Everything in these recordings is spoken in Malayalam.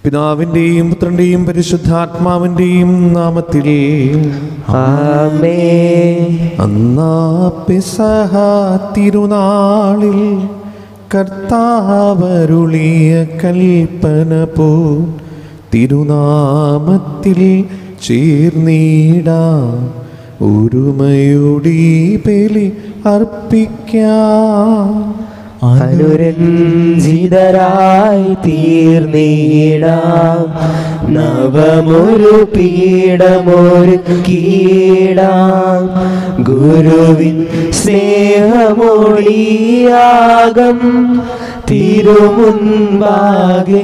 പിതാവിൻ്റെയും പുത്രൻ്റെയും പരിശുദ്ധാത്മാവിൻ്റെയും നാമത്തിൽ ആമേ അന്നാ പെസഹ തിരുനാളിൽ കർത്താവരുളിയ കൽപ്പന പോ തിരുനാമത്തിൽ ചേർന്നിടാം ഒരുമയോടി ബലി അർപ്പിക്കാം അനുരഞ്ജിതരായി തീർന്നീടാം നവമൊരു പീഠമൊരു കീടാം ഗുരുവിൻ സ്നേഹമൊഴിയാകം തിരുമുൻപാകെ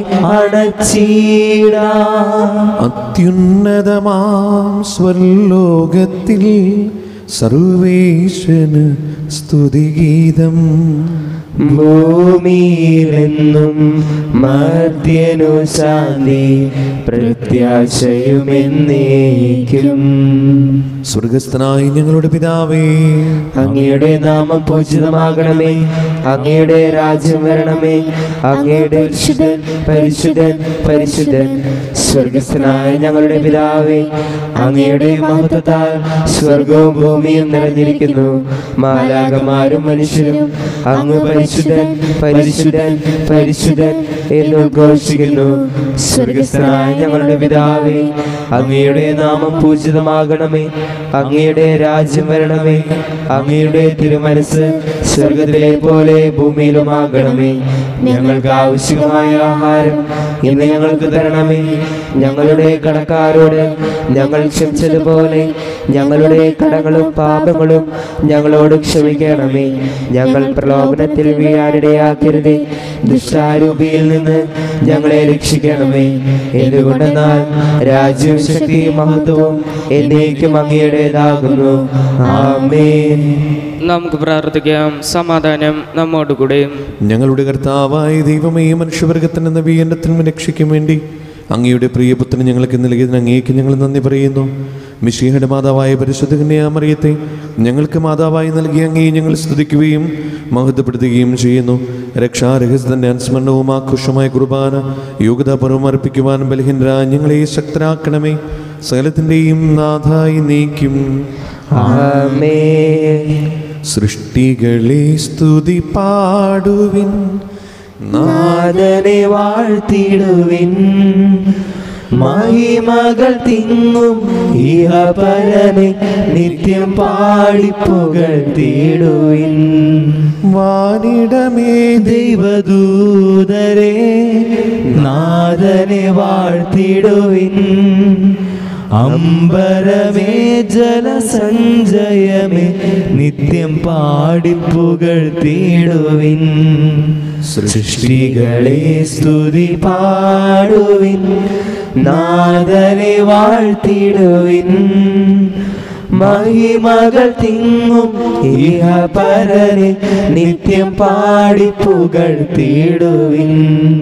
അണച്ചീടാം അത്യുന്നതമാം സ്വർലോകത്തിൽ സർവേശന് സ്തുതിഗീതം ഭൂമിയിലെന്നും മർത്യനു ശാന്തി പ്രത്യാശയുമെന്നേക്കും സ്വർഗസ്ഥനായി ഞങ്ങളുടെ പിതാവേ അങ്ങയുടെ നാമം പൂജിതമാകണമേ അങ്ങയുടെ രാജ്യം വരണമേ അങ്ങയുടെ പരിശുദ്ധൻ പരിശുദ്ധൻ പരിശുദ്ധൻ സ്വർഗസ്ഥനായ ഞങ്ങളുടെ പിതാവേ അങ്ങയുടെ മഹത്വത്താൽ സ്വർഗവും ഭൂമിയും നിറഞ്ഞിരിക്കുന്നു മാലാകമാരും മനുഷ്യരും അങ്ങ് പരിശുദ്ധൻ പരിശുദ്ധൻ പരിശുദ്ധൻ എന്ന് ഉദ്ഘോഷിക്കുന്നു സ്വർഗസ്ഥനായ ഞങ്ങളുടെ പിതാവേ അങ്ങയുടെ നാമം പൂജിതമാകണമേ അങ്ങയുടെ രാജ്യം വരണമേ അങ്ങയുടെ തിരുമനസ് സ്വർഗത്തിലെ പോലെ ഭൂമിയിലുമാകണമേ ഞങ്ങൾക്ക് ആവശ്യമായ ആഹാരം ഇന്ന് ഞങ്ങൾക്ക് തരണമേ ഞങ്ങളുടെ കടക്കാരോട് ഞങ്ങൾ ക്ഷമിച്ചതുപോലെ ഞങ്ങളുടെ കടങ്ങളും പാപങ്ങളും ഞങ്ങളോട് ക്ഷമിക്കണമേ ഞങ്ങൾ പ്രലോഭനത്തിൽ വീഴാനിടയാക്കരുതേ ദുഷ്ടാരൂപിയിൽ നിന്ന് ഞങ്ങളെ രക്ഷിക്കണമേ എന്തുകൊണ്ടെന്നാൽ രാജ്യവും ശക്തിയും മഹത്വവും എന്നേക്കും അങ്ങയുടേതാകുന്നു ആമേൻ നമുക്ക് പ്രാർത്ഥിക്കാം സമാധാനം നമ്മോടുകൂടെ ഞങ്ങളുടെ കർത്താവായ ദൈവമേ മനുഷ്യവർഗത്തിന് നവീകരണത്തിനും രക്ഷയ്ക്കും വേണ്ടി അങ്ങയുടെ പ്രിയപുത്രൻ ഞങ്ങൾക്ക് നൽകിയതിന് അങ്ങേക്ക് ഞങ്ങൾ നന്ദി പറയുന്നു മിഷിഹയുടെ മാതാവായ പരിശുദ്ധ കന്യാമറിയത്തെ ഞങ്ങൾക്ക് മാതാവായി നൽകിയ അങ്ങേ ഞങ്ങൾ സ്തുതിക്കുകയും മഹത്വപ്പെടുത്തുകയും ചെയ്യുന്നു രക്ഷാരഹസ്യത്തിൻ്റെ അനുസ്മരണവും ആഘോഷമായ കുർബാന യോഗ്യതാപൂർവ്വം അർപ്പിക്കുവാൻ ബലഹീനരാ ഞങ്ങളെ ശക്തരാക്കണമേ സകലത്തിൻ്റെയും നാഥായി നീക്കും ആമേൻ സൃഷ്ടികളെ സ്തുതി പാടുവിൻ നാഥനെ വാഴ്ത്തിടുവിൻ മഹിമകൾ തിങ്ങും ഇഹ പരനെ നിത്യം പാടിപ്പുകൾ തീടുവിൻ വാനിടമേ ദൈവദൂതരെ നാഥനെ വാഴ്ത്തിടുവിൻ അമ്പരമേ ജലസഞ്ചയമേ നിത്യം പാടിപ്പുകൾ തീടുവിൻ സൃഷ്ടികളെ സ്തുതി പാടുവിൻ നാഥനെ വാഴ്ത്തിടുവിൻ മഹിമകൾ തിങ്ങും ഇഹ പരനെ നിത്യം പാടിപ്പുകൾ തീടുവിൻ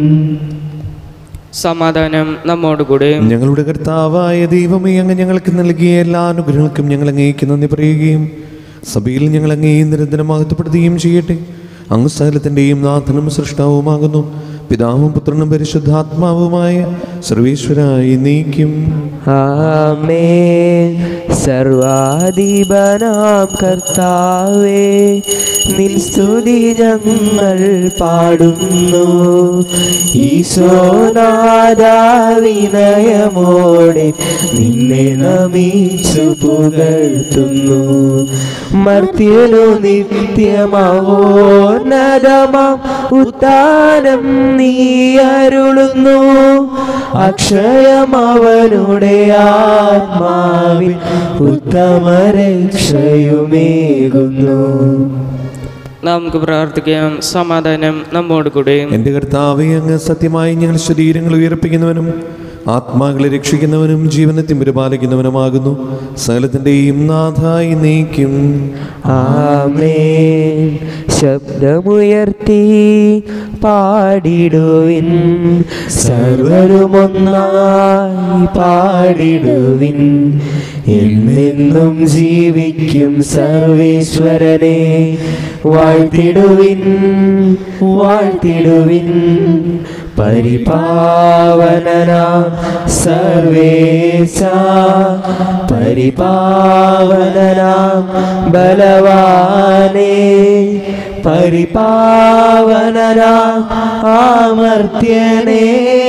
സമാധാനം നമ്മോടുകൂടെ ഞങ്ങളുടെ കർത്താവായ ദൈവമേ അങ്ങ് ഞങ്ങൾക്ക് നൽകിയ എല്ലാ അനുഗ്രഹങ്ങൾക്കും ഞങ്ങൾ അങ്ങേക്ക് നന്ദി പറയുകയും സഭയിൽ ഞങ്ങൾ അങ്ങേ നിരന്തരം മഹത്വപ്പെടുത്തുകയും ചെയ്യട്ടെ അങ്ങ് സകലത്തിൻ്റെയും നാഥനും സൃഷ്ടാവുമാകുന്നു പിതാവും പുത്രനും പരിശുദ്ധാത്മാവുമായ സർവീശ്വരായി നീക്കും ആമേൻ സർവാധിപനാം കർത്താവേ നിൻ സ്തുതി ഞങ്ങൾ പാടുന്നു ഈശോനാദാവിനയമോടെ നിന്നെ നമിച്ചു പുകഴ്ത്തുന്നു മർത്യനു നിത്യമഹോന്നതമാം ഉത്താനം നീ അരുളുന്നു അക്ഷയമവനുടെ ആത്മാവിൽ ഉത്തമ രക്ഷയുമേകുന്നു നമുക്ക് പ്രാർത്ഥിക്കാം സമാധാനം നമ്മോടുകൂടെ എൻ്റെ കർത്താവെ അങ്ങ് സത്യമായി ഞങ്ങൾ ശരീരങ്ങൾ ഉയർപ്പിക്കുന്നവനും ആത്മാക്കളെ രക്ഷിക്കുന്നവനും ജീവനെ തിമിരപാലിക്കുന്നവനുമാകുന്നു സകലത്തിൻ്റെയും നാഥായി നീക്കും ആമേൻ ശബ്ദമുയർത്തി പാടിടുവിൻ സർവരുമൊന്നായി പാടിടുവിൻ എന്നെന്നും ജീവിക്കും സർവേശ്വരനെ വാഴ്ത്തിടുവിൻ വാഴ്ത്തിടുവിൻ പരിപാവനനാ സർവേശ പരിപാവനനാ ബലവാനേ പരിപാവനനാ ആമർത്യനേ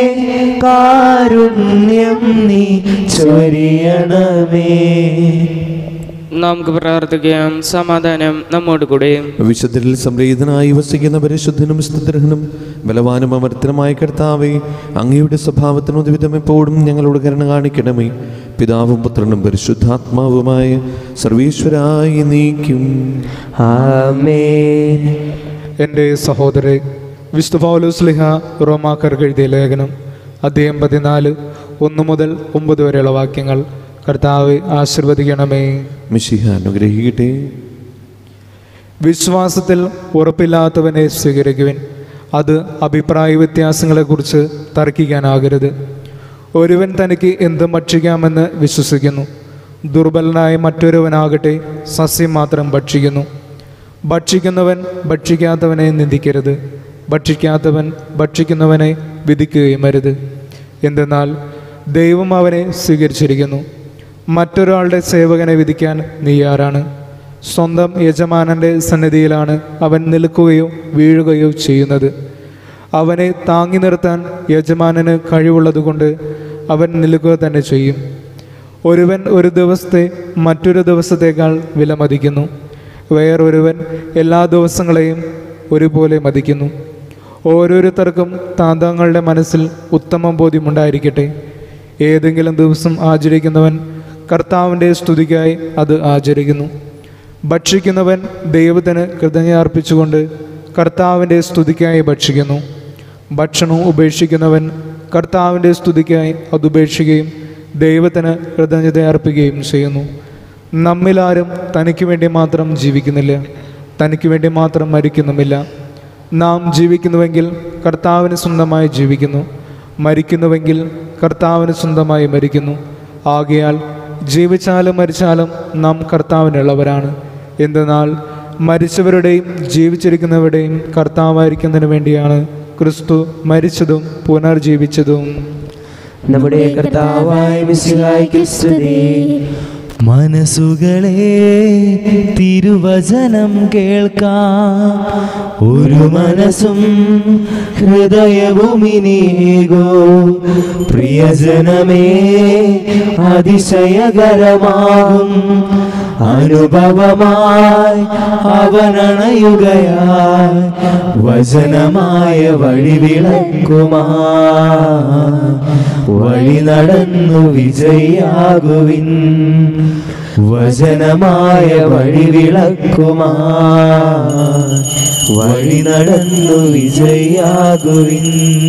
കാരുണ്യം നീ ചൊരിയണമേ നമുക്ക് പ്രാർത്ഥിക്കാം സമാധാനം നമ്മോട് കൂടെ വിശുദ്ധരിൽ സംപ്രീതനായി വസിക്കുന്ന പരിശുദ്ധനും സ്തുതിർഹനും ബലവാനും അമർത്തനുമായ കർത്താവേ അങ്ങയുടെ സ്വഭാവത്തിന് ഉദ്വിധം എപ്പോഴും ഞങ്ങളോട് കരുണ കാണിക്കണമേ പിതാവും പുത്രനും പരിശുദ്ധാത്മാവുമായ സർവീശ്വരായി നീക്കും ആമേൻ എൻ്റെ സഹോദരെ വിശുദ്ധ പൗലോസ്ലിഹ റോമാക്കർക്ക് എഴുതിയ ലേഖനം അധ്യായം പതിനാല് ഒന്ന് മുതൽ ഒമ്പത് വരെയുള്ള വാക്യങ്ങൾ കർത്താവ് ആശീർവദിക്കണമേ മിശിഹ അനുഗ്രഹിക്കട്ടെ വിശ്വാസത്തിൽ ഉറപ്പില്ലാത്തവനെ സ്വീകരിക്കുവിൻ അത് അഭിപ്രായ വ്യത്യാസങ്ങളെക്കുറിച്ച് തർക്കിക്കാനാകരുത് ഒരുവൻ തനിക്ക് എന്ത് ഭക്ഷിക്കാമെന്ന് വിശ്വസിക്കുന്നു ദുർബലനായ മറ്റൊരുവനാകട്ടെ സസ്യം മാത്രം ഭക്ഷിക്കുന്നു ഭക്ഷിക്കുന്നവൻ ഭക്ഷിക്കാത്തവനെ നിന്ദിക്കരുത് ഭക്ഷിക്കാത്തവൻ ഭക്ഷിക്കുന്നവനെ വിധിക്കുകയും അരുത് എന്തെന്നാൽ ദൈവം അവനെ സ്വീകരിച്ചിരിക്കുന്നു മറ്റൊരാളുടെ സേവകനെ വിധിക്കാൻ നീ ആരാണ് സ്വന്തം യജമാനന്റെ സന്നിധിയിലാണ് അവൻ നിൽക്കുകയോ വീഴുകയോ ചെയ്യുന്നത് അവനെ താങ്ങി നിർത്താൻ യജമാനന് കഴിവുള്ളതുകൊണ്ട് അവൻ നിൽക്കുക തന്നെ ചെയ്യും ഒരുവൻ ഒരു ദിവസത്തെ മറ്റൊരു ദിവസത്തേക്കാൾ വിലമതിക്കുന്നു വേറൊരുവൻ എല്ലാ ദിവസങ്ങളെയും ഒരുപോലെ മതിക്കുന്നു ഓരോരുത്തർക്കും താന്തങ്ങളുടെ മനസ്സിൽ ഉത്തമ ബോധ്യമുണ്ടായിരിക്കട്ടെ ഏതെങ്കിലും ദിവസം ആചരിക്കുന്നവൻ കർത്താവിൻ്റെ സ്തുതിക്കായി അത് ആചരിക്കുന്നു ഭക്ഷിക്കുന്നവൻ ദൈവത്തിന് കൃതജ്ഞ അർപ്പിച്ചുകൊണ്ട് കർത്താവിൻ്റെ സ്തുതിക്കായി ഭക്ഷിക്കുന്നു ഭക്ഷണം ഉപേക്ഷിക്കുന്നവൻ കർത്താവിൻ്റെ സ്തുതിക്കായി അത് ഉപേക്ഷിക്കുകയും ദൈവത്തിന് കൃതജ്ഞത അർപ്പിക്കുകയും ചെയ്യുന്നു നമ്മിലാരും തനിക്ക് വേണ്ടി മാത്രം ജീവിക്കുന്നില്ല തനിക്ക് വേണ്ടി മാത്രം മരിക്കുന്നുമില്ല നാം ജീവിക്കുന്നുവെങ്കിൽ കർത്താവിന് സ്വന്തമായി ജീവിക്കുന്നു മരിക്കുന്നുവെങ്കിൽ കർത്താവിന് സ്വന്തമായി മരിക്കുന്നു ആകയാൽ ജീവിച്ചാലും മരിച്ചാലും നാം കർത്താവിനുള്ളവരാണ് എന്തെന്നാൽ മരിച്ചവരുടെയും ജീവിച്ചിരിക്കുന്നവരുടെയും കർത്താവായിരിക്കുന്നതിന് വേണ്ടിയാണ് ക്രിസ്തു മരിച്ചതും പുനർജീവിച്ചതും നമ്മുടെ കർത്താവായ മിശിഹായ്ക്ക് സ്തുതി മനസ്സുകളെ തിരുവചനം കേൾക്കാം ഒരു മനസ്സും ഹൃദയവുമിനീകോ പ്രിയജനമേ അതിശയകരമാകും അനുഭവമായി അവനണയുകയായി വചനമായ വഴി വിളക്കുമാ വഴി നടന്നു വിജയാകുവിൻ വചനമായ വഴി വിളക്കുമാ വഴി നടന്നു വിജയാകുവിൻ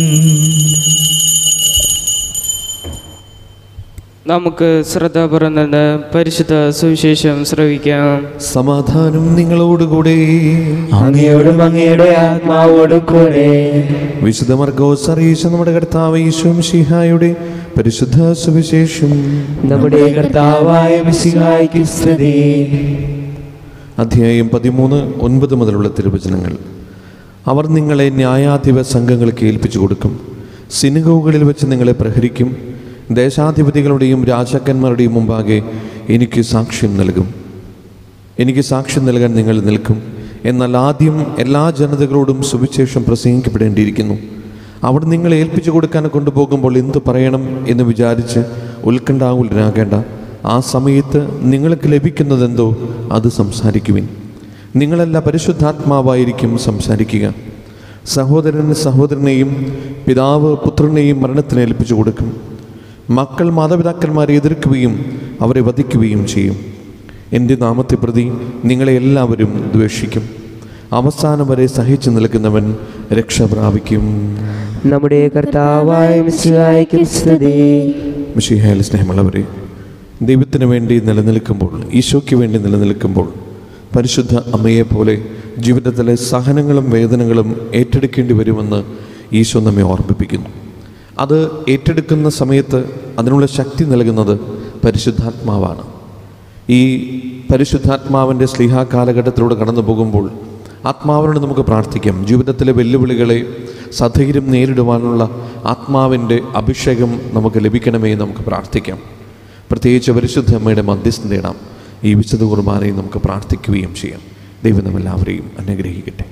നമുക്ക് ശ്രദ്ധാപുരം നിന്ന് പരിശുദ്ധ സുവിശേഷം ശ്രവിക്കാം സമാധാനം നിങ്ങളോടുകൂടെ അങ്ങയോടും അങ്ങയുടെ ആത്മാവോടും കൂടെ വിശുദ്ധ മർഗോസ് അറിയിച്ച നമ്മുടെ കർത്താവ് ഈശോം ഷിഹായുടെ പരിശുദ്ധ സുവിശേഷം നമ്മുടെ കർത്താവായ മിശിഹായ്ക്ക് സ്തുതി അധ്യായം പതിമൂന്ന് ഒൻപത് മുതലുള്ള തിരുവചനങ്ങൾ അവർ നിങ്ങളെ ന്യായാധിപ സംഘങ്ങൾക്ക് ഏൽപ്പിച്ചു കൊടുക്കും സിനിഗോകളിൽ വെച്ച് നിങ്ങളെ പ്രഹരിക്കും ദേശാധിപതികളുടെയും രാജാക്കന്മാരുടെയും മുമ്പാകെ എനിക്ക് സാക്ഷ്യം നൽകും എനിക്ക് സാക്ഷ്യം നൽകാൻ നിങ്ങൾ നിൽക്കും എന്നാൽ ആദ്യം എല്ലാ ജനതകളോടും സുവിശേഷം പ്രസംഗിക്കപ്പെടേണ്ടിയിരിക്കുന്നു അവിടെ നിങ്ങളെ ഏൽപ്പിച്ചു കൊടുക്കാൻ കൊണ്ടുപോകുമ്പോൾ എന്തു പറയണം എന്ന് വിചാരിച്ച് ഉത്കണ്ഠാകുലനാകേണ്ട ആ സമയത്ത് നിങ്ങൾക്ക് ലഭിക്കുന്നതെന്തോ അത് സംസാരിക്കുവിൻ നിങ്ങളല്ല പരിശുദ്ധാത്മാവായിരിക്കും സംസാരിക്കുക സഹോദരൻ സഹോദരനെയും പിതാവ് പുത്രനെയും മരണത്തിന് ഏൽപ്പിച്ചു കൊടുക്കും മക്കൾ മാതാപിതാക്കന്മാരെ എതിർക്കുകയും അവരെ വധിക്കുകയും ചെയ്യും എൻ്റെ നാമത്തെ പ്രതി നിങ്ങളെ എല്ലാവരും ദ്വേഷിക്കും അവസാനം വരെ സഹിച്ചു നിൽക്കുന്നവൻ രക്ഷ പ്രാപിക്കും നമ്മുടെ കർത്താവായ മിശിഹായ്ക്ക് സ്തുതി മിഷിഹായിൽ സ്നേഹമുള്ളവരെ ദൈവത്തിന് വേണ്ടി നിലനിൽക്കുമ്പോൾ ഈശോയ്ക്ക് വേണ്ടി നിലനിൽക്കുമ്പോൾ പരിശുദ്ധ അമ്മയെ പോലെ ജീവിതത്തിലെ സഹനങ്ങളും വേദനകളും ഏറ്റെടുക്കേണ്ടി വരുമെന്ന് ഈശോ നമ്മെ ഓർമ്മിപ്പിക്കുന്നു അത് ഏറ്റെടുക്കുന്ന സമയത്ത് അതിനുള്ള ശക്തി നൽകുന്നത് പരിശുദ്ധാത്മാവാണ് ഈ പരിശുദ്ധാത്മാവിൻ്റെ സ്ലിഹാ കാലഘട്ടത്തിലൂടെ കടന്നു പോകുമ്പോൾ ആത്മാവിനോട് നമുക്ക് പ്രാർത്ഥിക്കാം ജീവിതത്തിലെ വെല്ലുവിളികളെ സധൈര്യം നേരിടുവാനുള്ള ആത്മാവിൻ്റെ അഭിഷേകം നമുക്ക് ലഭിക്കണമേ എന്ന് നമുക്ക് പ്രാർത്ഥിക്കാം പ്രത്യേകിച്ച് പരിശുദ്ധ അമ്മയുടെ മധ്യസ്ഥം തേടാം ഈ വിശുദ്ധ കുർബാനയും നമുക്ക് പ്രാർത്ഥിക്കുകയും ചെയ്യാം ദൈവം നമ്മെല്ലാവരെയും അനുഗ്രഹിക്കട്ടെ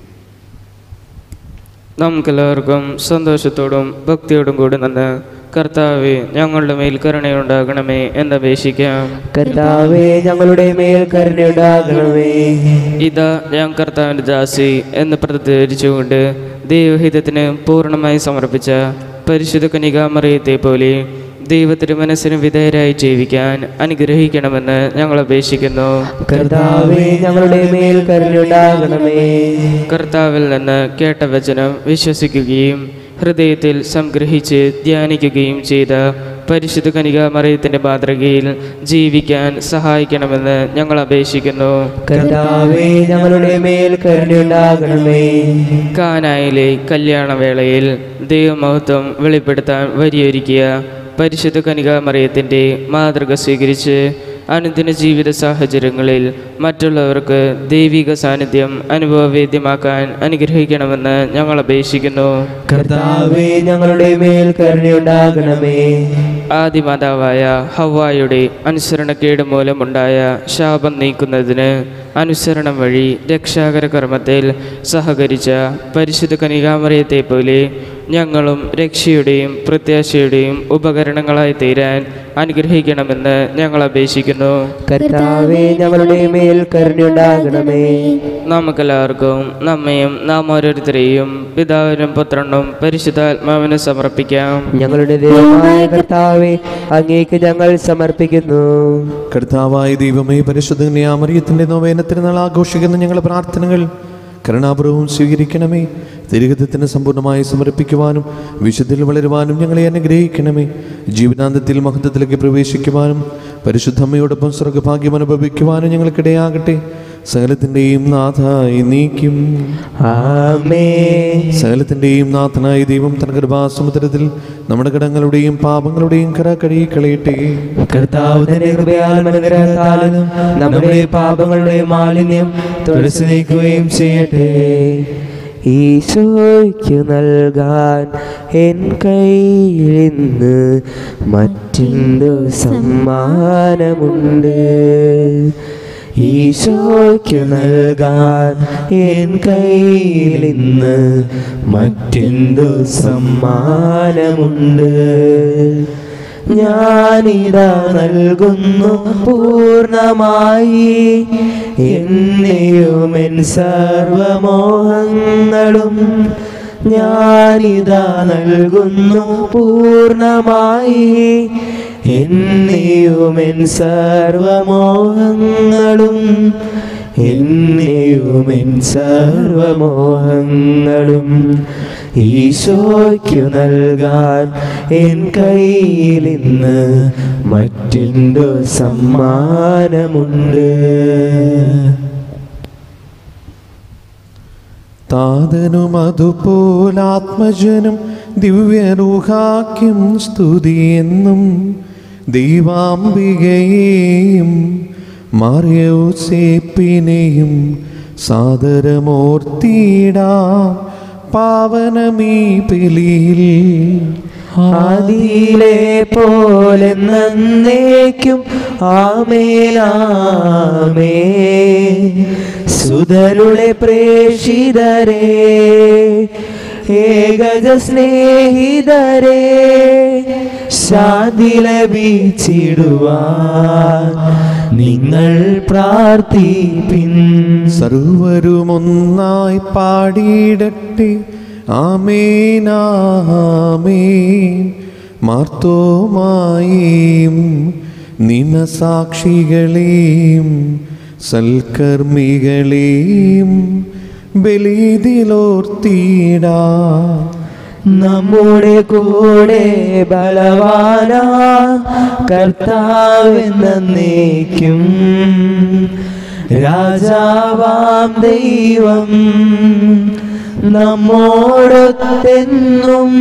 നമുക്കെല്ലാവർക്കും സന്തോഷത്തോടും ഭക്തിയോടും കൂടി നിന്ന് കർത്താവെ ഞങ്ങളുടെ മേൽ കരുണയുണ്ടാകണമേ എന്നപേക്ഷിക്കാം കർത്താവേ ഞങ്ങളുടെ മേൽ കരുണയുണ്ടാകണമേ ഇതാ ഞാൻ കർത്താവിൻ്റെ ദാസി എന്ന് പ്രതികരിച്ചുകൊണ്ട് ദൈവഹിതത്തിന് പൂർണ്ണമായി സമർപ്പിച്ച പരിശുദ്ധ കനികാമറിയത്തെ പോലെ ദൈവത്തിൻ്റെ മനസ്സിന് വിധേയരായി ജീവിക്കാൻ അനുഗ്രഹിക്കണമെന്ന് ഞങ്ങൾ അപേക്ഷിക്കുന്നു കർത്താവേ ഞങ്ങളുടെ മേൽ കരുണയുണ്ടാകണമേ കർത്താവിൽ നിന്ന് കേട്ട വചനം വിശ്വസിക്കുകയും ഹൃദയത്തിൽ സംഗ്രഹിച്ച് ധ്യാനിക്കുകയും ചെയ്ത പരിശുദ്ധ കനികാമറിയത്തിൻ്റെ മാതൃകയിൽ ജീവിക്കാൻ സഹായിക്കണമെന്ന് ഞങ്ങൾ അപേക്ഷിക്കുന്നു കർത്താവേ ഞങ്ങളുടെ മേൽ കരുണയുണ്ടാകണമേ കാനായിലെ കല്യാണവേളയിൽ ദൈവമഹത്വം വെളിപ്പെടുത്താൻ വരിയൊരുക്കിയ പരിശുദ്ധ കനികാമറിയത്തിൻ്റെ മാതൃക സ്വീകരിച്ച് അനുദിന ജീവിത സാഹചര്യങ്ങളിൽ മറ്റുള്ളവർക്ക് ദൈവിക സാന്നിധ്യം അനുഭവവേദ്യമാക്കാൻ അനുഗ്രഹിക്കണമെന്ന് ഞങ്ങൾ അപേക്ഷിക്കുന്നു കർത്താവേ ഞങ്ങളുടെ മേൽ കരുണയുണ്ടാകണമേ ആദിമാതാവായ ഹവായുടെ അനുസരണക്കേട് മൂലമുണ്ടായ ശാപം നീക്കുന്നതിന് അനുസരണം വഴി രക്ഷാകര കർമ്മത്തിൽ സഹകരിച്ച പരിശുദ്ധ കനികാമറിയത്തെ പോലെ ഞങ്ങളും രക്ഷയുടെയും പ്രത്യാശയുടെയും ഉപകരണങ്ങളായി തീരാൻ അനുഗ്രഹിക്കണമെന്ന് ഞങ്ങൾ അപേക്ഷിക്കുന്നു കർത്താവേ ഞങ്ങളുടെ മേൽ കരുണയുണ്ടാകണമേ നമുക്കെല്ലാവർക്കും നമ്മയും നാം ഓരോരുത്തരെയും പിതാവിനും പുത്രനും പരിശുദ്ധാത്മാവിനും സമർപ്പിക്കാം ഞങ്ങളുടെ ദൈവമായ കർത്താവേ അങ്ങേക്ക് ഞങ്ങൾ സമർപ്പിക്കുന്നു കർത്താവായ ദൈവമേ പരിശുദ്ധ ന്യാമറിയത്തിൻ്റെ നോവേനത്തിന് നാൾ ആഘോഷിക്കുന്ന ഞങ്ങളുടെ പ്രാർത്ഥനകൾ കരുണാപൂർവവും സ്വീകരിക്കണമേ തിരുഗതത്തിന് സമ്പൂർണ്ണമായി സമർപ്പിക്കുവാനും വിശുദ്ധിൽ വളരുവാനും ഞങ്ങളെ അനുഗ്രഹിക്കണമേ ജീവനാന്തത്തിൽ മഹത്വത്തിലേക്ക് പ്രവേശിക്കുവാനും പരിശുദ്ധമ്മയോടൊപ്പം സ്വർഗഭാഗ്യം അനുഭവിക്കുവാനും ഞങ്ങൾക്കിടയാകട്ടെ സകലത്തിൻ്റെയും നാഥായി നീക്കും ആമേ സകലത്തിൻ്റെയും നാഥനായ ദൈവം തന്റെ കൃപാസമുദ്രത്തിൽ നമ്മുടെ കടങ്ങളുടെയും പാപങ്ങളുടെയും കര കഴുകി കളയട്ടെ കർത്താവ് തന്റെ കൃപയാലും അനുഗ്രഹത്താലും നമ്മുടെ പാപങ്ങളുടെ മാലിന്യം തുടച്ചു നീക്കുകയും ചെയ്യട്ടെ ഈശോയ്ക്കു നൽകാൻ എൻ കയ്യിൽ ഇന്ന് മറ്റെന്തു സമ്മാനമുണ്ട് ഈശോയ്ക്കു നൽകാൻ എൻ കയ്യിൽ ഇന്ന് മറ്റെന്തു സമ്മാനമുണ്ട് ഞാനിതാ നൽകുന്നു പൂർണ്ണമായി എന്നെയും എൻ സർവമോഹങ്ങളും ഞാനിതാ നൽകുന്നു പൂർണ്ണമായി എന്നെയും എൻ സർവമോഹങ്ങളും എന്നെയും എൻ സർവമോഹങ്ങളും ഈശോയ്ക്കു നൽകാൻ എൻ കയ്യിൽ ഇന്ന് മറ്റെന്തോ സമ്മാനമുണ്ട് താതനും അതുപോലാത്മജനും ദിവ്യരൂഹാക്കും സ്തുതിയെന്നും ദൈവാംബികയെയും മാറിയോസേപ്പിനെയും സാദരമൂർത്തിയിടാം പാവനമീ ബലിയിൽ ആദിയിലെ പോലെ നന്നേക്കും ആമേലാമേ സുതരുടെ പ്രേഷിതരേ ഏകജ സ്നേഹിതരേ ശാന്തി ലഭിച്ചിടുവാൻ നിങ്ങൾ പ്രാർത്ഥിപ്പിൻ സർവരുമൊന്നായി പാടിയിടട്ടെ ആമേനാമേൻ മാർത്തോമായും നിമസാക്ഷികളെയും സൽക്കർമ്മികളെയും ബലിതിലോർത്തിടാ നമ്മുടെ കൂടെ ബലവാനാ കർത്താവെന്നേക്കും രാജാവാം ദൈവം നമ്മോടൊത്തെന്നും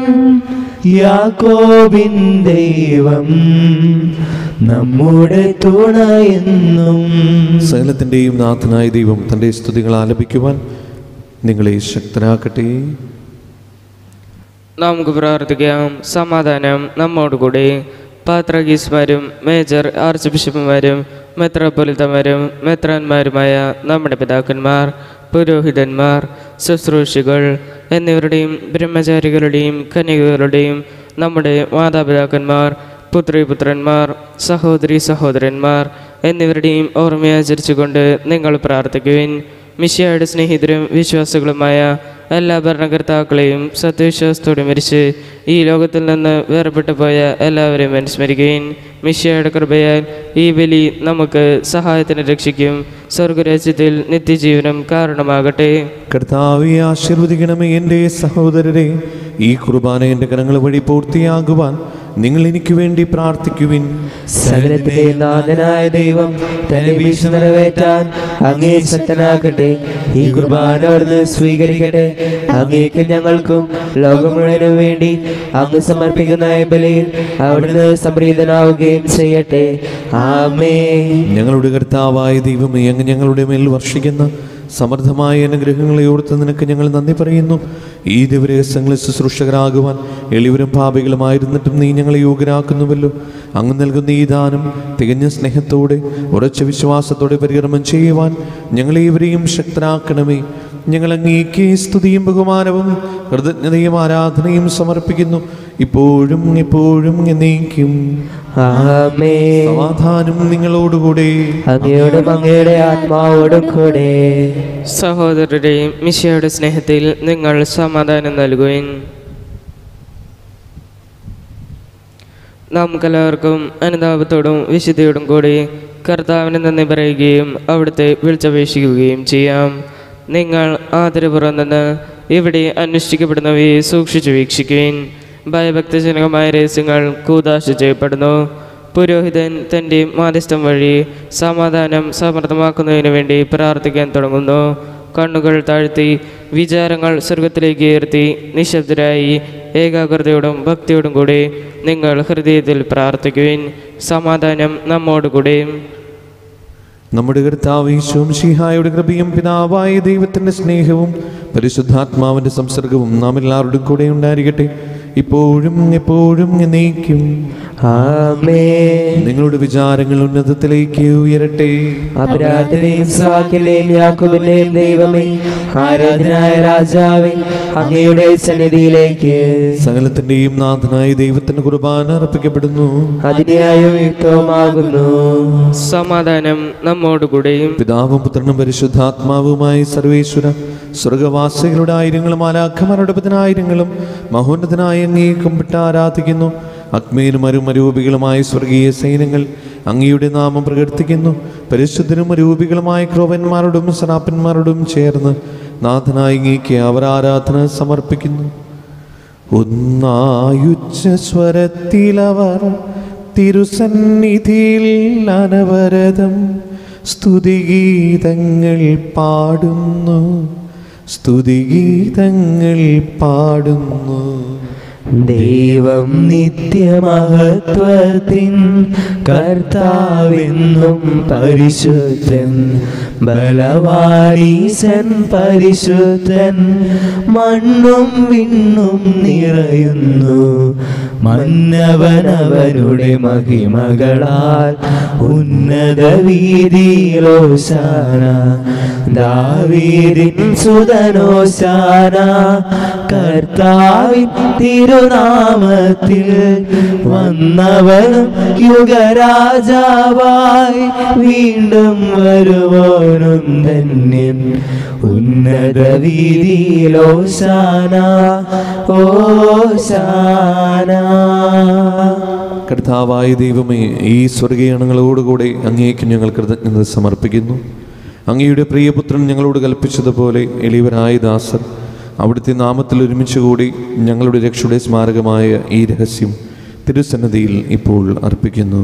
യാക്കോബിൻ ദൈവം നമ്മുടെ തുണയെന്നും സകലത്തിൻ്റെയും നാഥനായ ദൈവം തൻ്റെ സ്തുതികൾ ആലപിക്കുവാൻ നിങ്ങളെ ശക്തരാക്കട്ടെ നമുക്ക് പ്രാർത്ഥിക്കാം സമാധാനം നമ്മോടുകൂടി പാത്രഗീസ്മാരും മേജർ ആർച്ച് ബിഷപ്പുമാരും മെത്രാപ്പൊലിത്തമാരും മെത്രാന്മാരുമായ നമ്മുടെ പിതാക്കന്മാർ പുരോഹിതന്മാർ ശുശ്രൂഷികൾ എന്നിവരുടെയും ബ്രഹ്മചാരികളുടെയും കന്യകകളുടെയും നമ്മുടെ മാതാപിതാക്കന്മാർ പുത്രിപുത്രന്മാർ സഹോദരി സഹോദരന്മാർ എന്നിവരുടെയും ഓർമ്മയാചരിച്ചുകൊണ്ട് നിങ്ങൾ പ്രാർത്ഥിക്കുവിൻ മിഷ്യയുടെ സ്നേഹിതരും വിശ്വാസികളുമായ എല്ലാ ഭരണകർത്താക്കളെയും സത്യവിശ്വാസത്തോടെ മരിച്ച് ഈ ലോകത്തിൽ നിന്ന് വേർപെട്ടു പോയ എല്ലാവരെയും അനുസ്മരിക്കുകയും മിഷ്യയുടെ കൃപയാൽ ഈ ബലി നമുക്ക് സഹായത്തിന് രക്ഷിക്കും സ്വർഗരാജ്യത്തിൽ നിത്യജീവനം കാരണമാകട്ടെ കർത്താവെ ആശീർവദിക്കണമേ എൻ്റെ സഹോദരരെ ഈ കുർബാന എൻ്റെ കരങ്ങൾ വഴി പൂർത്തിയാകുവാൻ നിങ്ങൾ എനിക്ക് വേണ്ടി പ്രാർത്ഥിക്കുവിൻ സകലത്തിന്റെ നാഥനായ ദൈവം തന്റെ ഭീഷണി നിറവേറ്റാൻ അങ്ങേ ശക്തനാക്കട്ടെ ഈ കുർബാന അവിടുന്ന് സ്വീകരിക്കട്ടെ അങ്ങേക്ക് ഞങ്ങൾക്കും ലോകം മുഴുവനും വേണ്ടി അങ്ങ് സമർപ്പിക്കുന്ന ഈ ബലിയിൽ അവിടുന്ന് സംപ്രീതനാവുകയും ചെയ്യട്ടെ ആമേ ഞങ്ങളുടെ കർത്താവായ ദൈവമേ അങ്ങ് ഞങ്ങളുടെ മേൽ വർഷിക്കുന്ന സമൃദ്ധമായ അനുഗ്രഹങ്ങളെ ഓർത്ത് നിനക്ക് ഞങ്ങൾ നന്ദി പറയുന്നു ഈ ദിവരഹസ്യങ്ങളിൽ ശുശ്രൂഷകരാകുവാൻ എളിവരും പാപികളുമായിരുന്നിട്ടും നീ ഞങ്ങളെ യോഗ്യരാക്കുന്നുവല്ലോ അങ്ങ് നൽകുന്ന ഈ ദാനം തികഞ്ഞ സ്നേഹത്തോടെ ഉറച്ച വിശ്വാസത്തോടെ പരികർമ്മം ചെയ്യുവാൻ ഞങ്ങളെ ഇവരെയും ശക്തരാക്കണമേ ഞങ്ങൾ അങ്ങേക്ക് സ്തുതിയും ബഹുമാനവും കൃതജ്ഞതയും ആരാധനയും സമർപ്പിക്കുന്നു ഇപ്പോഴും എപ്പോഴും എന്നേക്കും ആമേ സമാധാനം നിങ്ങളോടുകൂടെ അങ്ങയോടും അങ്ങയുടെ ആത്മാവോടും കൂടെ സഹോദരരെയും മിശയുടെ സ്നേഹത്തിൽ നിങ്ങൾ സമാധാനം നൽകുവിൻ നമുക്കെല്ലാവർക്കും അനുതാപത്തോടും വിശുദ്ധിയോടും കൂടി കർത്താവിന് നന്ദി പറയുകയും അവിടുത്തെ വിളിച്ചപേക്ഷിക്കുകയും ചെയ്യാം നിങ്ങൾ ആദരപുറം നിന്ന് ഇവിടെ അന്വേഷിക്കപ്പെടുന്നവയെ സൂക്ഷിച്ചു വീക്ഷിക്കുവിൻ ഭയഭക്തജനകമായ രഹസ്യങ്ങൾ കൂതാശ ചെയ്യപ്പെടുന്നു പുരോഹിതൻ തൻ്റെ മാധ്യസ്ഥം വഴി സമാധാനം സമൃദ്ധമാക്കുന്നതിന് വേണ്ടി പ്രാർത്ഥിക്കാൻ തുടങ്ങുന്നു കണ്ണുകൾ താഴ്ത്തി വിചാരങ്ങൾ സ്വർഗത്തിലേക്ക് ഉയർത്തി നിശബ്ദരായി ഏകാഗ്രതയോടും ഭക്തിയോടും കൂടി നിങ്ങൾ ഹൃദയത്തിൽ പ്രാർത്ഥിക്കുവിൻ സമാധാനം നമ്മോടുകൂടെ നമ്മുടെ കർത്താവ് ഈശോം ശിഹായുടെ കൃപയും പിതാവായ ദൈവത്തിന്റെ സ്നേഹവും പരിശുദ്ധാത്മാവിന്റെ സംസർഗവും നാം എല്ലാവരുടെ കൂടെ ഉണ്ടായിരിക്കട്ടെ ഇപ്പോഴും എപ്പോഴും എന്നേക്കും ആമേ നിങ്ങളുടെ വിചാരങ്ങൾ ഉന്നതത്തിലേക്ക് ഉയരട്ടെ അപരാധനെയും സ്വാക്കിലെയും യാക്കോബിന്റെയും ദൈവമേ ആരാധനായ രാജാവേ അങ്ങയുടെ സന്നിധിയിലേക്ക് സകലത്തിന്റെയും നാഥനായ ദൈവത്തിന് കുർബാന അർപ്പിക്കപ്പെടുന്നു അതിന്യായവും യുക്തവുമാകുന്നു സമാധാനം നമ്മോടുകൂടെയും പിതാവും പുത്രനും പരിശുദ്ധാത്മാവുമായി സർവേശ്വര സ്വർഗവാസികളുടെ ആയിരങ്ങളും ആലാഖമാരുടെ പതിനായിരങ്ങളും മഹോന്നതനായ അങ്ങേ കുമ്പിട്ട് ആരാധിക്കുന്നു അഗ്മേനും അരുമരൂപികളുമായ സ്വർഗീയ സൈന്യങ്ങൾ അങ്ങയുടെ നാമം പ്രകീർത്തിക്കുന്നു പരിശുദ്ധരും അരൂപികളുമായ ക്രോവന്മാരോടും സനാപ്പന്മാരോടും ചേർന്ന് നാഥനായ അങ്ങേക്ക് അവർ ആരാധന സമർപ്പിക്കുന്നു ഒന്നായുച്ച സ്വരത്തിലവർ തിരുസന്നിധിയിൽ അനവരതം സ്തുതിഗീതങ്ങൾ പാടുന്നു സ്തുതിഗീതങ്ങൾ പാടുന്നു ദൈവം നിത്യമഹത്വത്തിൻ കർത്താവെന്നും പരിശുദ്ധൻ ബലവാനീശൻ പരിശുദ്ധൻ മണ്ണും വിണ്ണും നിറയുന്നു മന്നവനവനുടെ മഹിമകളാൽ ഉന്നത വീതിയിലോശാന ദാവീദിൻ സുതനോശാന കർത്താവിൻ തിരുനാമത്തിൽ വന്നവനും യുഗരാജാവായി വീണ്ടും വരുവോനും ധന്യൻ ഉന്നത വീതിയിലോശാന ഓശാന കർത്താവായ ദൈവമേ ഈ സ്വർഗീയണങ്ങളോടുകൂടെ അങ്ങേക്ക് ഞങ്ങൾ കൃതജ്ഞത സമർപ്പിക്കുന്നു അങ്ങയുടെ പ്രിയപുത്രൻ ഞങ്ങളോട് കൽപ്പിച്ചതുപോലെ എളിയവരായ ദാസർ അവിടുത്തെ നാമത്തിൽ ഒരുമിച്ച് കൂടി ഞങ്ങളുടെ രക്ഷയുടെ സ്മാരകമായ ഈ രഹസ്യം തിരുസന്നതിയിൽ ഇപ്പോൾ അർപ്പിക്കുന്നു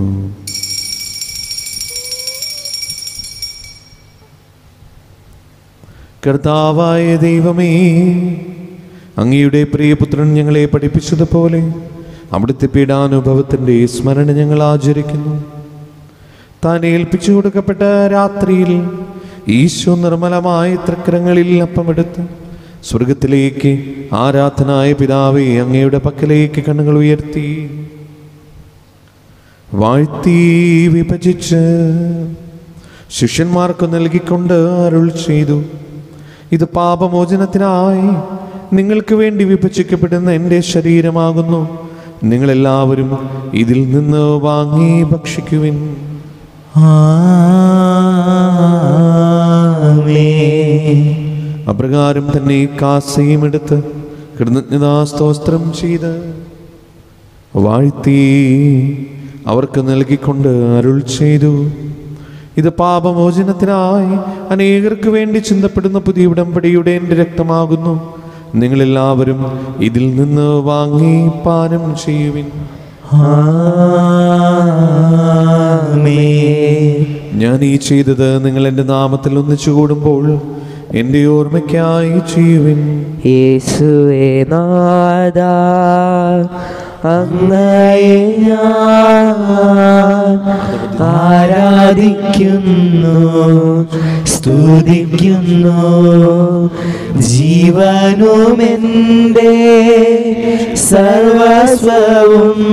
കർത്താവായ ദൈവമേ അങ്ങയുടെ പ്രിയപുത്രൻ ഞങ്ങളെ പഠിപ്പിച്ചതുപോലെ അവിടുത്തെ പീഡാനുഭവത്തിൻ്റെ സ്മരണ ഞങ്ങൾ ആചരിക്കുന്നു താൻ ഏൽപ്പിച്ചു കൊടുക്കപ്പെട്ട രാത്രിയിൽ ഈശോ നിർമ്മലമായ തൃക്കരങ്ങളിൽ അപ്പമെടുത്ത് സ്വർഗത്തിലേക്ക് ആരാധനായ പിതാവേ അങ്ങയുടെ പക്കലേക്ക് കണ്ണുകൾ ഉയർത്തി വാഴ്ത്തി വിഭജിച്ച് ശിഷ്യന്മാർക്ക് നൽകിക്കൊണ്ട് അരുൾ ചെയ്തു ഇത് പാപമോചനത്തിനായി നിങ്ങൾക്ക് വേണ്ടി വിഭജിക്കപ്പെടുന്ന എൻ്റെ ശരീരമാകുന്നു നിങ്ങളെല്ലാവരും ഇതിൽ നിന്ന് വാങ്ങി ഭക്ഷിക്കുവിൻ ആമേൻ അപ്രകാരം തന്നെ കാസയും എടുത്ത് കൃതജ്ഞതാസ്തോത്രം ചെയ്ത് വാഴ്ത്തി അവർക്ക് നൽകിക്കൊണ്ട് അരുൾ ചെയ്തു ഇത് പാപമോചനത്തിനായി അനേകർക്ക് വേണ്ടി ചിന്തപ്പെടുന്ന പുതിയ ഉടമ്പടിയുടെ എൻ്റെ രക്തമാകുന്നു നിങ്ങളെല്ലാവരും ഇതിൽ നിന്ന് വാങ്ങി പാനം ചെയ്യുവിൻ ആമേൻ ഞാൻ ഈ ചെയ്തത് നിങ്ങൾ എൻ്റെ നാമത്തിൽ ഒന്നിച്ചു കൂടുമ്പോൾ എൻ്റെ ഓർമ്മയ്ക്കായി ചെയ്യുവിൻ യേശുവേ നാദ അങ്ങയെ ഞാൻ ആരാധിക്കുന്നു സ്തുതിക്കുന്നു ജീവനുമെൻ്റെ സർവസ്വവും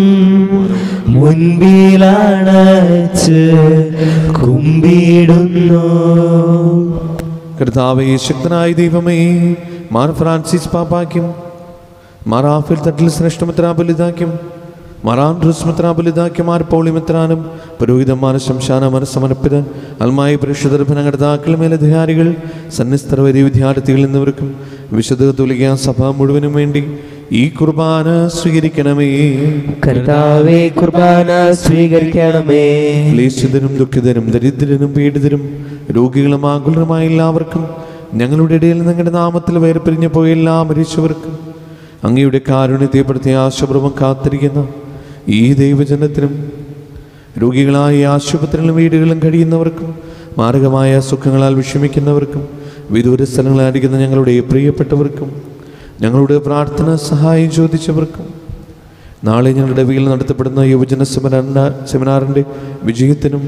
മുൻപിലണച്ച് കുമ്പിടുന്നു കർത്താവേ ശക്തനായ ദൈവമേ മാർ ഫ്രാൻസിസ് പാപ്പാക്കും മാറാഫിൽ തട്ടിൽ ശ്രേഷ്ഠമിത്രാബലിതാക്കും മറാൻഡ്രസ് മിത്രാബലിതാക്കും മാർ പൗളിമിത്രാനും പുരോഹിതന്മാർ ശംശാനമാർ സമർപ്പിത അൽമായി പ്രേക്ഷിതർഭനകർത്താക്കൾ മേലധികാരികൾ സന്നിസ്തര വരി വിദ്യാർത്ഥികൾ എന്നിവർക്കും വിശുദ്ധ തുലിക സഭ മുഴുവനും വേണ്ടി ഈ കുർബാന സ്വീകരിക്കണമേ കർത്താവേ കുർബാന സ്വീകരിക്കണമേ ക്ലേശിതരും ദുഃഖിതരും ദരിദ്രരും പീഡിതരും രോഗികളും ആകുലരുമായ എല്ലാവർക്കും ഞങ്ങളുടെ ഇടയിൽ നിങ്ങളുടെ നാമത്തിൽ വേർപിരിഞ്ഞു പോയ എല്ലാ മരിച്ചവർക്കും അങ്ങയുടെ കാരുണ്യത്തെ പ്രതി ആശപൂർവം കാത്തിരിക്കുന്ന ഈ ദൈവജനത്തിനും രോഗികളായ ഈ ആശുപത്രികളും വീടുകളും കഴിയുന്നവർക്കും മാരകമായ സുഖങ്ങളാൽ വിഷമിക്കുന്നവർക്കും വിദൂര സ്ഥലങ്ങളായിരിക്കുന്ന ഞങ്ങളുടെ പ്രിയപ്പെട്ടവർക്കും ഞങ്ങളുടെ പ്രാർത്ഥന സഹായം ചോദിച്ചവർക്കും നാളെ ഞങ്ങളുടെ വീട്ടിൽ നടത്തപ്പെടുന്ന യുവജന സെമിനാറിൻ്റെ സെമിനാറിൻ്റെ വിജയത്തിനും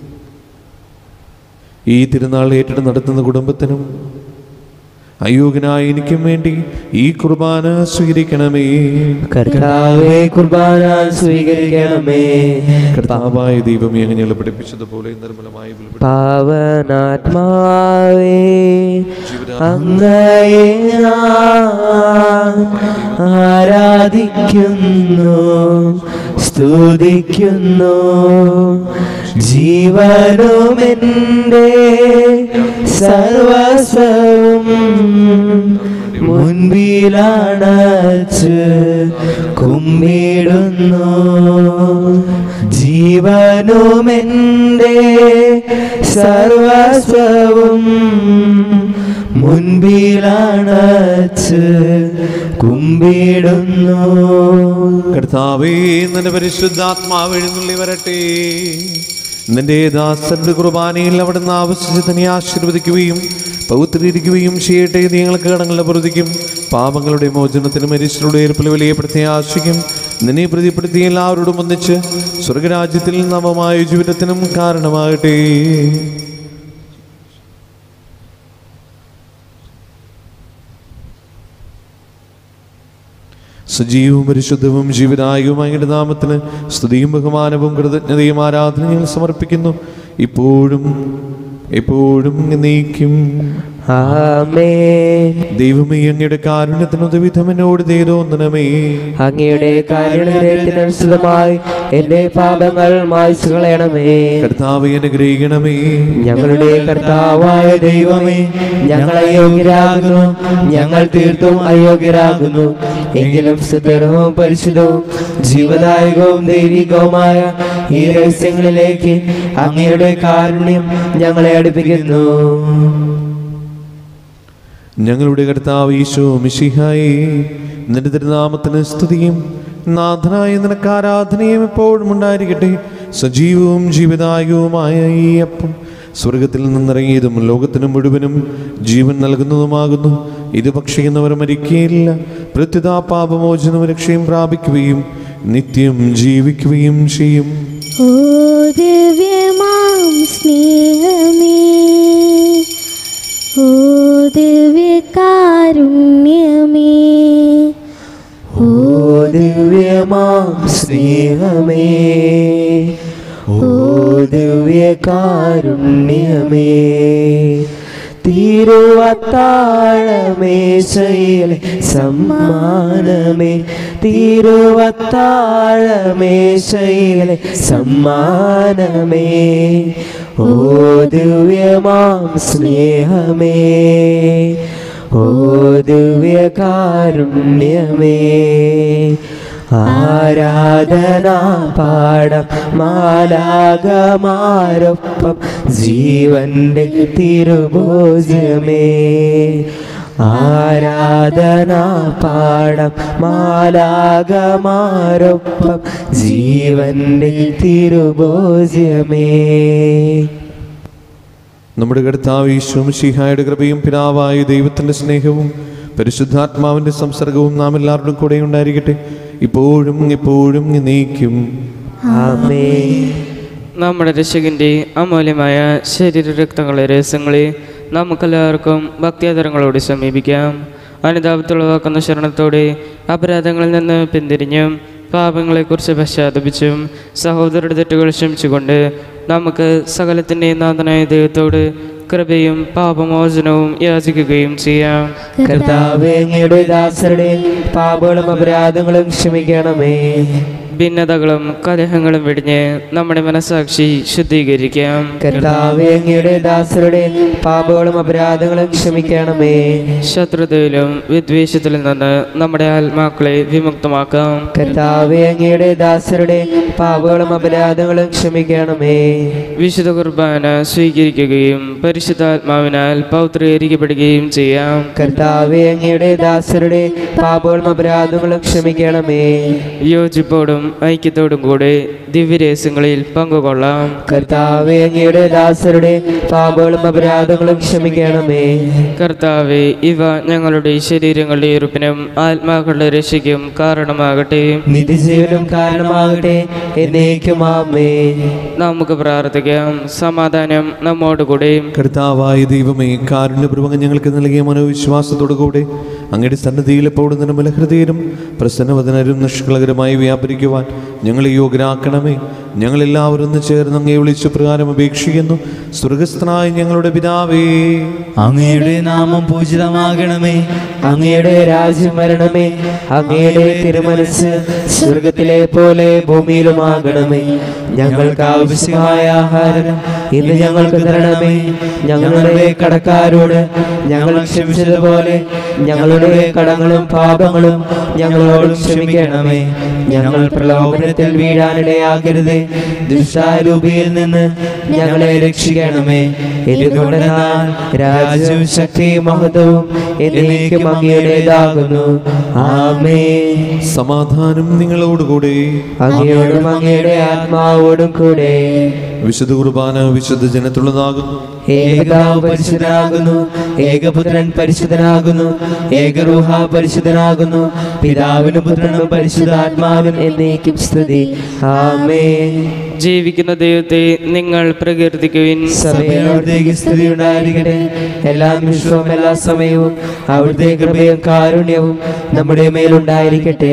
ഈ തിരുനാൾ ഏറ്റെടുത്ത് നടത്തുന്ന കുടുംബത്തിനും അയോഗ്യനായ എനിക്കും വേണ്ടി ഈ കുർബാന സ്വീകരിക്കണമേ കർത്താവേ കുർബാന സ്വീകരിക്കണമേ കർത്താവായ ദൈവമേ അങ്ങ് ഞങ്ങളെ പഠിപ്പിച്ചതുപോലെ നിർമ്മലമായി വെളിപ്പെടുത്തി പാവനാത്മാവേ അങ്ങയെ ഞാൻ ആരാധിക്കുന്നു സ്തുതിക്കുന്നു ജീവനുമെൻ്റെ സർവസ്വവും മുൻപിലണച്ച് കുമ്പിടുന്നു ജീവനുമെൻ്റെ സർവസ്വവും മുൻപിലണച്ച് കുമ്പിടുന്നു കർത്താവേ നിന്റെ പരിശുദ്ധാത്മാവ് എഴുന്നള്ളി വരട്ടെ നിന്റെ ദാസന്റെ കുർബാനയിൽ അവിടുന്ന് ആവശ്യത്തിന് ആശീർവദിക്കുകയും പൗത്രീകരിക്കുകയും ചെയ്യട്ടെ ഇത് ഞങ്ങൾക്ക് കടങ്ങളുടെ പ്രതിക്കും പാപങ്ങളുടെ മോചനത്തിനും മരിച്ചരുടെ ഏർപ്പിൽ വലിയ പ്രത്യാശയ്ക്കും നിന്നെ പ്രതിപ്പെടുത്തി എല്ലാവരോടും ഒന്നിച്ച് സ്വർഗരാജ്യത്തിൽ നവമായ ജീവിതത്തിനും കാരണമാകട്ടെ സജീവവും പരിശുദ്ധവും ജീവനായകവുമായ നാമത്തിന് സ്തുതിയും ബഹുമാനവും കൃതജ്ഞതയും ആരാധനയും സമർപ്പിക്കുന്നു ഇപ്പോഴും എപ്പോഴും നീക്കും ആമേ ദൈവമേ അങ്ങയുടെ കാരുണ്യത്തിന് ഉദവിധം എന്നോട് ചെയ്തോന്നണമേ അങ്ങയുടെ കാരുണ്യത്തിനനുസൃതമായി എന്റെ പാപങ്ങൾ മായ്ച്ചു കളയണമേ കർത്താവെ അനുഗ്രഹിക്കണമേ ഞങ്ങളുടെ കർത്താവായ ദൈവമേ ഞങ്ങൾ അയോഗ്യരാകുന്നു ഞങ്ങൾ തീർത്തും അയോഗ്യരാകുന്നു എങ്കിലും സുദൃഢവും പരിശുദ്ധവും ജീവദായകവും ദൈവികവുമായ ഈ രഹസ്യങ്ങളിലേക്ക് അങ്ങയുടെ കാരുണ്യം ഞങ്ങളെ അടുപ്പിക്കുന്നു ഞങ്ങളുടെ കർത്താവ് ഈശോ മിശിഹായി നിന്റെ തിരുനാമത്തിന് സ്തുതിയും നാഥനായ നിനക്ക് ആരാധനയും എപ്പോഴും ഉണ്ടായിരിക്കട്ടെ സജീവവും ജീവദായകവുമായ ഈ അപ്പം സ്വർഗത്തിൽ നിന്നിറങ്ങിയതും ലോകത്തിന് മുഴുവനും ജീവൻ നൽകുന്നതുമാകുന്നു ഇത് ഭക്ഷിക്കുന്നവർ മരിക്കുകയില്ല പ്രത്യുതാ പാപമോചനവും രക്ഷയും പ്രാപിക്കുകയും നിത്യം ജീവിക്കുകയും ചെയ്യും ഓ ദിവ്യമാം സ്നേഹമേ ഓ ദിവ്യകാരുണ്യമേ ഓ ദിവ്യമാം സ്നേഹമേ ഓ ദിവ്യകാരുണ്യമേ തിരുവത്താഴമേശയിലെ സമ്മാനമേ തിരുവത്താഴമേശയിലെ സമ്മാനമേ ഓ ദിവ്യമാം സ്നേഹമേ ഓ ദിവ്യകാരുണ്യമേ ആരാധന പാടം മാലാകമാരൊപ്പം ജീവന്റെ തിരുഭോജമേ ആരാധന പാടം മാലാകമാരൊപ്പം ജീവന്റെ തിരുഭോജമേ നമ്മുടെ കർത്താവ് ഈശോം ശിഹായുടെ കൃപയും പിതാവായ ദൈവത്തിന്റെ സ്നേഹവും പരിശുദ്ധാത്മാവിന്റെ സംസർഗവും നാം എല്ലാവരുടെയും കൂടെ ഉണ്ടായിരിക്കട്ടെ ഇപ്പോഴും എപ്പോഴും നീക്കും ആമേ നമ്മുടെ രക്ഷകന്റെ അമൂല്യമായ ശരീര രക്തങ്ങളെ രഹസ്യങ്ങളെ നമുക്കെല്ലാവർക്കും ഭക്തിയാദരങ്ങളോട് സമീപിക്കാം അനുതാപത്തുളവാക്കുന്ന ശരണത്തോടെ അപരാധങ്ങളിൽ നിന്ന് പിന്തിരിഞ്ഞും പാപങ്ങളെക്കുറിച്ച് പശ്ചാത്തപിച്ചും സഹോദരരുടെ തെറ്റുകൾ ക്ഷമിച്ചുകൊണ്ട് നമുക്ക് സകലത്തിൻ്റെ നാഥനായ ദൈവത്തോട് കൃപയും പാപമോചനവും യാചിക്കുകയും ചെയ്യാം കർത്താവേ അങ്ങയുടെ ദാസരുടെ പാപങ്ങളും അപരാധങ്ങളും ക്ഷമിക്കണമേ ഭിന്നതകളും കലഹങ്ങളും വെടിഞ്ഞ് നമ്മുടെ മനസാക്ഷി ശുദ്ധീകരിക്കാം കർത്താവേ അങ്ങയുടെ ദാസരുടെ പാപങ്ങളും അപരാധങ്ങളും ക്ഷമിക്കണമേ ശത്രുതയിലും വിദ്വേഷത്തിലും നിന്ന് നമ്മുടെ ആത്മാക്കളെ വിമുക്തമാക്കാം കർത്താവേ അങ്ങയുടെ ദാസരുടെ പാപങ്ങളും അപരാധങ്ങളും ക്ഷമിക്കണമേ വിശുദ്ധ കുർബാന സ്വീകരിക്കുകയും പരിശുദ്ധാത്മാവിനാൽ പൗത്രീകരിക്കപ്പെടുകയും ചെയ്യാം കർത്താവേ അങ്ങയുടെ ദാസരുടെ പാപങ്ങളും അപരാധങ്ങളും ക്ഷമിക്കണമേ യോജിപ്പോടും ഐക്യത്തോടും കൂടെ ദിവ്യരഹസ്യങ്ങളിൽ പങ്കുകൊള്ളാം കർത്താവേ അങ്ങയുടെ ദാസരുടെ പാപങ്ങളും അപരാധങ്ങളും ക്ഷമിക്കണമേ കർത്താവെ ഇവ ഞങ്ങളുടെ ശരീരങ്ങളുടെ ഉറപ്പിനും ആത്മാക്കളുടെ രക്ഷയ്ക്കും കാരണമാകട്ടെ നിത്യജീവനും കാരണമാകട്ടെ എന്നേക്കും ആമേ നമുക്ക് പ്രാർത്ഥിക്കാം സമാധാനം നമ്മോടുകൂടെ കർത്താവായ ദൈവമേ കാരുണ്യപൂർവ്വം ഞങ്ങൾക്ക് നൽകിയ മനോവിശ്വാസത്തോടു കൂടെ അങ്ങയുടെ സന്നദ്ധിയിൽ എപ്പോഴും നിർമ്മല ഹൃദയരും പ്രസന്നവദനരും നിഷ്കളകരമായി വ്യാപരിക്കുവാൻ ഞങ്ങളെ യോഗ്യരാക്കണമേ ഞങ്ങളെല്ലാവരും ഒന്ന് ചേർന്ന് അങ്ങേ വിളിച്ചു പ്രകാരം അപേക്ഷിക്കുന്നു സ്വർഗസ്ഥനായ ഞങ്ങളുടെ പിതാവേ അങ്ങയുടെ നാമം പൂജിതമാകണമേ അങ്ങയുടെ രാജ്യം വരണമേ അങ്ങയുടെ തിരുമനസ് സ്വർഗത്തിലെ പോലെ ഭൂമിയിലുമാകണമേ ഞങ്ങൾക്ക് ആവശ്യമായ ആഹാരം ഇന്ന് ഞങ്ങൾക്ക് തരണമേ ഞങ്ങളുടെ കടക്കാരോട് ഞങ്ങൾ ക്ഷമിച്ചതുപോലെ ഞങ്ങളുടെ കടങ്ങളും പാപങ്ങളും ഞങ്ങളോട് ക്ഷമിക്കണമേ ഞങ്ങൾ പ്രലോഭനത്തിൽ വീഴാനിടയാകരുതേ ദുഷ്ടാരൂപിയിൽ നിന്ന് ഞങ്ങളെ രക്ഷിക്കണമേ എന്തുകൊണ്ടെന്നാൽ രാജ്യവും ശക്തിയും മഹത്വവും എന്നേക്കും അങ്ങയുടേതാകുന്നു ആമേ സമാധാനം നിങ്ങളോടുകൂടെ അങ്ങയോടും അങ്ങയുടെ ആത്മാവോടും കൂടെ വിശുദ്ധ കുർബാന വിശുദ്ധ ജനത്തുള്ളതാകുന്നു ഏകതാവ് പരിശുദ്ധനാകുന്നു ഏകപുത്രൻ പരിശുദ്ധനാകുന്നു ഏകരൂഹ പരിശുദ്ധനാകുന്നു പിതാവിനും പുത്രനും പരിശുദ്ധാത്മാവിനും എന്നേക്കും സ്തുതി ആമേ ജീവിക്കുന്ന ദൈവത്തെ നിങ്ങൾ പ്രകീർത്തിക്കുവിൻ സഭയോടത്തേക്ക് സ്തുതി ഉണ്ടായിരിക്കട്ടെ എല്ലാ നിമിഷവും എല്ലാ സമയവും അവിടുത്തെ കൃപയും കാരുണ്യവും നമ്മുടെ മേലുണ്ടായിരിക്കട്ടെ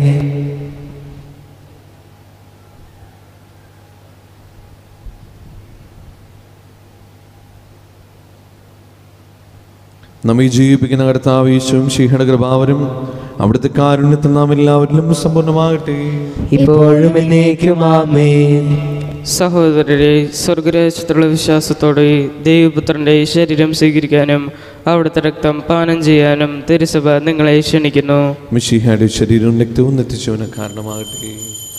നമ്മെ ജീവിപ്പിക്കുന്ന കർത്താവ് ഈശോയും ശീഹയുടെ കൃപാവരും അവിടുത്തെ കാരുണ്യത്തിൽ നാം എല്ലാവരിലും സമ്പൂർണ്ണമാകട്ടെ ഇപ്പോഴും എന്നേക്കും ആമേ സഹോദരരെ സ്വർഗരാജ്യത്തുള്ള വിശ്വാസത്തോടെ ദൈവപുത്രന്റെ ശരീരം സ്വീകരിക്കാനും അവിടുത്തെ രക്തം പാനം ചെയ്യാനും തിരുസഭ നിങ്ങളെ ക്ഷണിക്കുന്നു മിഷിഹയുടെ ശരീരവും രക്തവും എത്തിച്ചവന് കാരണമാകട്ടെ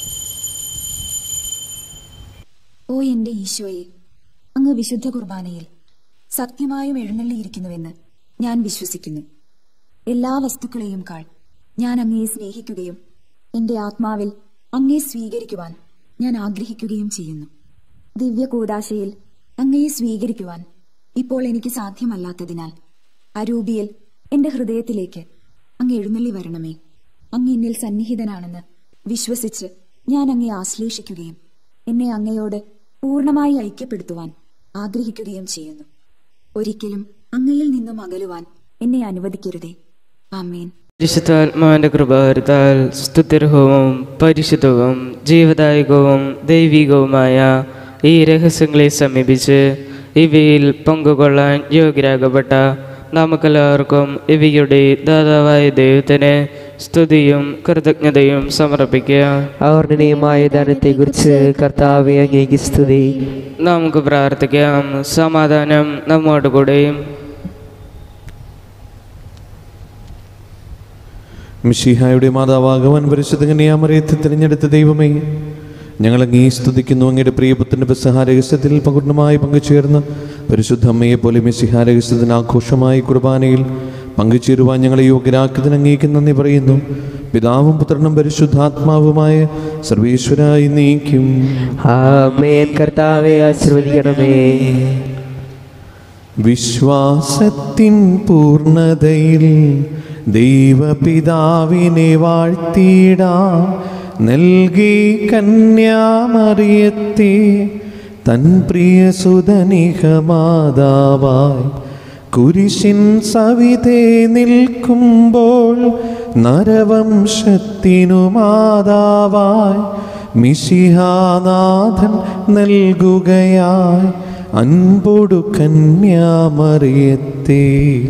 ഓ എന്റെ ഈശോയെ അങ്ങ് വിശുദ്ധ കുർബാനയിൽ സത്യമായും എഴുന്നള്ളിയിരിക്കുന്നുവെന്ന് ഞാൻ വിശ്വസിക്കുന്നു എല്ലാ വസ്തുക്കളെയും കാൾ ഞാൻ അങ്ങയെ സ്നേഹിക്കുകയും എന്റെ ആത്മാവിൽ അങ്ങയെ സ്വീകരിക്കുവാൻ ഞാൻ ആഗ്രഹിക്കുകയും ചെയ്യുന്നു ദിവ്യ കൂദാശയിൽ അങ്ങയെ സ്വീകരിക്കുവാൻ ഇപ്പോൾ എനിക്ക് സാധ്യമല്ലാത്തതിനാൽ അരൂപിയിൽ എന്റെ ഹൃദയത്തിലേക്ക് അങ്ങ് എഴുന്നള്ളി വരണമേ അങ്ങ് എന്നിൽ സന്നിഹിതനാണെന്ന് വിശ്വസിച്ച് ഞാൻ അങ്ങയെ ആശ്ലേഷിക്കുകയും എന്നെ അങ്ങയോട് പൂർണ്ണമായി ഐക്യപ്പെടുത്തുവാൻ ആഗ്രഹിക്കുകയും ചെയ്യുന്നു ഒരിക്കലും അങ്ങയിൽ നിന്നും അകലുവാൻ എന്നെ അനുവദിക്കരുതേ ആമേൻ പരിശുദ്ധാത്മാവിന്റെ കൃപാരത്താൽ സ്തുത്യർഹവും പരിശുദ്ധവും ജീവദായകവും ദൈവികവുമായ ഈ രഹസ്യങ്ങളെ സമീപിച്ച് ഇവയിൽ പങ്കുകൊള്ളാൻ യോഗ്യരാകപ്പെട്ട നമുക്കെല്ലാവർക്കും ഇവയുടെ ദാതാവായ ദൈവത്തിന് സ്തുതിയും കൃതജ്ഞതയും സമർപ്പിക്കുക അവർണനീയമായ ദാനത്തെക്കുറിച്ച് കർത്താവെ അങ്ങേക്ക് സ്തുതി നമുക്ക് പ്രാർത്ഥിക്കാം സമാധാനം നമ്മോട് കൂടെയും മിഷിഹായുടെ മാതാവാകുവാൻ പരിശുദ്ധ കന്യാമറിയത്തെ തിരഞ്ഞെടുത്ത ദൈവമേ ഞങ്ങൾ അങ്ങേ സ്തുതിക്കുന്നു അങ്ങയുടെ പ്രിയപുത്രൻ്റെ ബസഹാ രഹസ്യത്തിൽ പകുർണമായി പങ്കുചേർന്ന് പരിശുദ്ധ അമ്മയെ പോലെ മിശിഹാ രഹസ്യത്തിന് ആഘോഷമായി കുർബാനയിൽ പങ്കുചേരുവാൻ ഞങ്ങളെ യോഗ്യരാക്കിയതിന് അങ്ങേക്ക് നന്ദി പറയുന്നു പിതാവും പുത്രനും പരിശുദ്ധാത്മാവുമായ സർവീശ്വരായി നീക്കും ആമേൻ കർത്താവെ ആശീർവദിക്കണമേ വിശ്വാസത്തിൻ പൂർണ്ണതയിൽ ദൈവപിതാവിനെ വാഴ്ത്തിയിടാം നൽകി കന്യാമറിയത്തെ തൻ പ്രിയ സുധനിഹമാതാവായി കുരിശിൻ സവിതേ നിൽക്കുമ്പോൾ നരവംശത്തിനു മാതാവായി മിശിഹാനാഥൻ നൽകുകയായി അൻപൊടു കന്യാമറിയത്തെ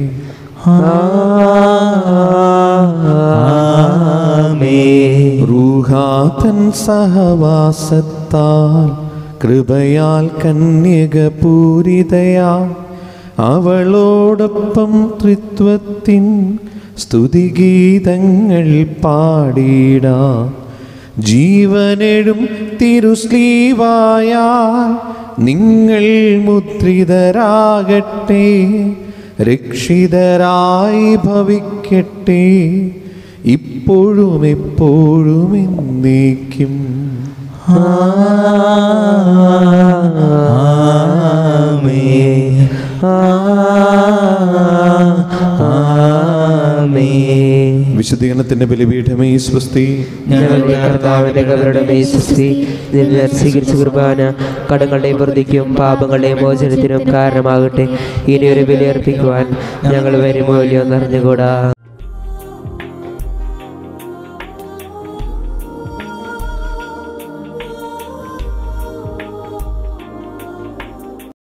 ആമേൻ റൂഹാതൻ സഹവാസത്താൽ കൃപയാൽ കന്യക പൂരിതയാ അവളോടൊപ്പം ത്രിത്വത്തിൻ സ്തുതിഗീതങ്ങൾ പാടിടാ ജീവനെഴും തിരുസ്ലീവായ നിങ്ങൾ മുദ്രിതരാകട്ടെ രക്ഷിതരായി ഭവിക്കട്ടെ ഇപ്പോഴും എപ്പോഴും എന്നേക്കും ആമേൻ ആമേൻ വിശുദ്ധീകരണത്തിന്റെ ബലിപീഠമേ സ്വസ്തി ഞങ്ങളുടെ കർത്താവിന്റെ കബരുടെ മേസ്തി സ്വീകരിച്ച കുർബാന കടങ്ങളുടെയും പ്രതിക്കും പാപങ്ങളുടെയും മോചനത്തിനും കാരണമാകട്ടെ ഇനി ഒരു ബലിയർപ്പിക്കുവാൻ ഞങ്ങൾ വരുമോ ഇല്ലയോ എന്നറിഞ്ഞുകൂടാ